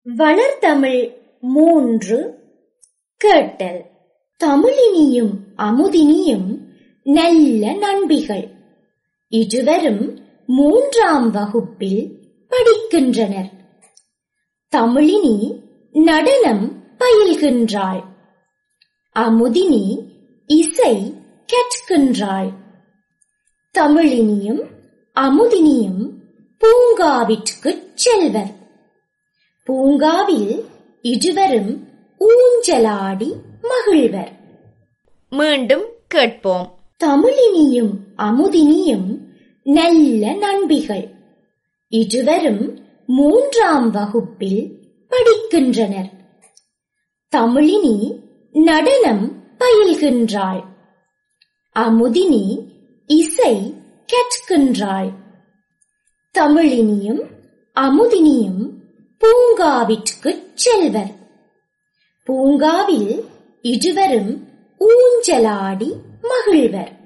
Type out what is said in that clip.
வளர்தமிழ் மூன்று கேட்டல் தமிழினியும் அமுதினியும் நல்ல நண்பிகள் இருவரும் மூன்றாம் வகுப்பில் படிக்கின்றனர் தமிழினி நடனம் பயில்கின்றாள் அமுதினி இசை கற்கின்றாள் தமிழினியும் அமுதினியும் பூங்காவிற்குச் செல்வர் பூங்காவில் இருவரும் ஊஞ்சலாடி மகிழ்வர் மீண்டும் கேட்போம் தமிழினியும் அமுதினியும் நல்ல நண்பிகள் இருவரும் மூன்றாம் வகுப்பில் படிக்கின்றனர் தமிழினி நடனம் பயில்கின்றாள் அமுதினி இசை கற்கின்றாள் தமிழினியும் அமுதினியும் பூங்காவிற்குச் செல்வர் பூங்காவில் இருவரும் ஊஞ்சலாடி மகிழ்வர்